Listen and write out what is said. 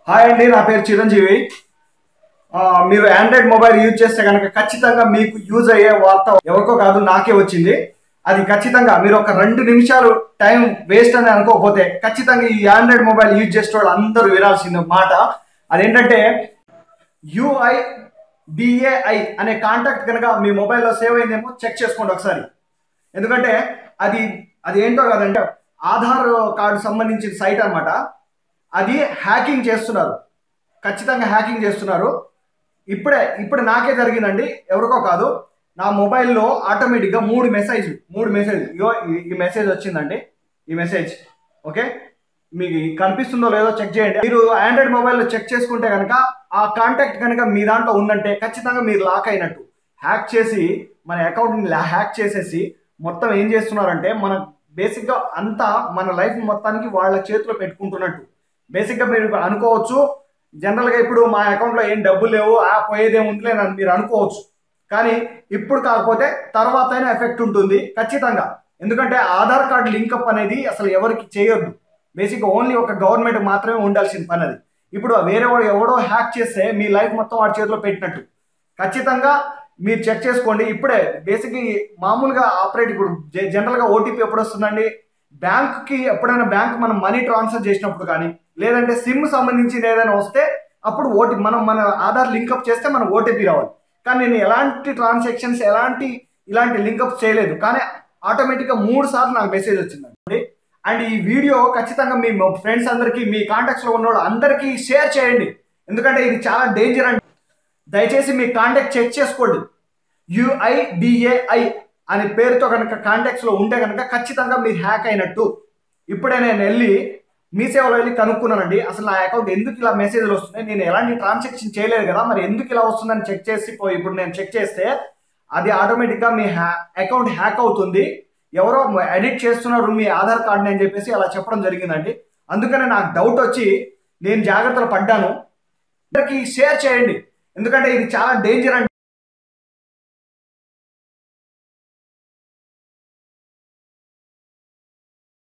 hi అండి నా పేరు చిరంజీవి ఆ, మీరు ఆండ్రాయిడ్ మొబైల్ యూజ్ చేస్తే కనుక ఖచ్చితంగా మీకు యూజ్ అయ్యే వార్త ఎవరికో కాదు నాకే వచ్చింది అది ఖచ్చితంగా మీరు ఒక రెండు నిమిషాలు టైం వేస్ట్ అని అనుకోకపోతే ఖచ్చితంగా ఈ ఆండ్రాయిడ్ మొబైల్ యూజ్ చేసే వాళ్ళు అందరూ వినాల్సిన మాట అదేంటంటే యుఐ డిఏఐ అనే కాంటాక్ట్ కనుక మీ మొబైల్లో సేవ్ అయిందేమో చెక్ చేసుకోండి ఒకసారి ఎందుకంటే అది అది ఏంటో కదంటే ఆధార్ కార్డు సంబంధించిన సైట్ అన్నమాట అది హ్యాకింగ్ చేస్తున్నారు ఖచ్చితంగా హ్యాకింగ్ చేస్తున్నారు ఇప్పుడే ఇప్పుడు నాకే జరిగిందండి ఎవరికో కాదు నా మొబైల్లో ఆటోమేటిక్గా మూడు మెసేజ్ మూడు మెసేజ్ ఇగో ఈ- ఈ మెసేజ్ వచ్చిందండి ఈ మెసేజ్ ఓకే మీకు కనిపిస్తుందో లేదో చెక్ చేయండి మీరు ఆండ్రాయిడ్ మొబైల్లో చెక్ చేసుకుంటే కనుక ఆ కాంటాక్ట్ కనుక మీ దాంట్లో ఉందంటే ఖచ్చితంగా మీరు లాక్ అయినట్టు హ్యాక్ చేసి మన అకౌంట్ని హ్యాక్ చేసేసి మొత్తం ఏం చేస్తున్నారంటే మన బేసిక్గా అంతా మన లైఫ్ మొత్తానికి వాళ్ళ చేతిలో పెట్టుకుంటున్నట్టు బేసిక్గా మీరు అనుకోవచ్చు జనరల్గా ఇప్పుడు మా అకౌంట్లో ఏం డబ్బులు లేవు ఆ పోయేదేముందిలే అని మీరు అనుకోవచ్చు కానీ ఇప్పుడు కాకపోతే తర్వాత అయినా ఎఫెక్ట్ ఉంటుంది ఖచ్చితంగా ఎందుకంటే ఆధార్ కార్డు లింకప్ అనేది అసలు ఎవరికి చేయొద్దు బేసిక్గా ఓన్లీ ఒక గవర్నమెంట్ మాత్రమే ఉండాల్సిన పని అది ఇప్పుడు వేరే వాడు ఎవడో హ్యాక్ చేస్తే మీ లైఫ్ మొత్తం వాడి చేతిలో పెట్టినట్టు ఖచ్చితంగా మీరు చెక్ చేసుకోండి ఇప్పుడే బేసిక్ మామూలుగా ఆపరేట్ ఇప్పుడు జ- జనరల్గా ఓటీపీ ఎప్పుడు వస్తుందండి బ్యాంక్కి ఎప్పుడైనా బ్యాంక్ మనం మనీ ట్రాన్స్ఫర్ చేసినప్పుడు కానీ లేదంటే సిమ్ సంబంధించింది ఏదైనా వస్తే అప్పుడు ఓటీ మనం మన ఆధార్ లింకప్ చేస్తే మన ఓటీపీ రావాలి కానీ నేను ఎలాంటి ట్రాన్సాక్షన్స్ ఎలాంటి ఇలాంటి లింకప్ చేయలేదు కానీ ఆటోమేటిక్గా మూడు సార్లు నాకు మెసేజ్ వచ్చిందండి అండ్ ఈ వీడియో ఖచ్చితంగా మీ ఫ్రెండ్స్ అందరికీ మీ కాంటాక్ట్స్లో ఉన్న వాళ్ళు అందరికీ షేర్ చేయండి ఎందుకంటే ఇది చాలా డేంజర్ అండి దయచేసి మీ కాంటాక్ట్ చెక్ చేసుకోండి యుఐడిఏఐ అనే పేరుతో కనుక కాంటాక్ట్స్లో ఉంటే కనుక ఖచ్చితంగా మీరు హ్యాక్ అయినట్టు ఇప్పుడే నేను వెళ్ళి మీ సేవలో వెళ్ళి కనుక్కున్నానండి అసలు నా అకౌంట్ ఎందుకు ఇలా మెసేజ్లు వస్తున్నాయి నేను ఎలాంటి ట్రాన్సాక్షన్ చేయలేదు కదా మరి ఎందుకు ఇలా వస్తుందని చెక్ చేసి పోయి ఇప్పుడు నేను చెక్ చేస్తే అది ఆటోమేటిక్గా మీ హ్యా అకౌంట్ హ్యాక్ అవుతుంది ఎవరో ఎడిట్ చేస్తున్నారు మీ ఆధార్ కార్డ్ని అని చెప్పేసి అలా చెప్పడం జరిగిందండి అందుకనే నాకు డౌట్ వచ్చి నేను జాగ్రత్తలు పడ్డాను అందరికీ షేర్ చేయండి ఎందుకంటే ఇది చాలా డేంజర్ అండి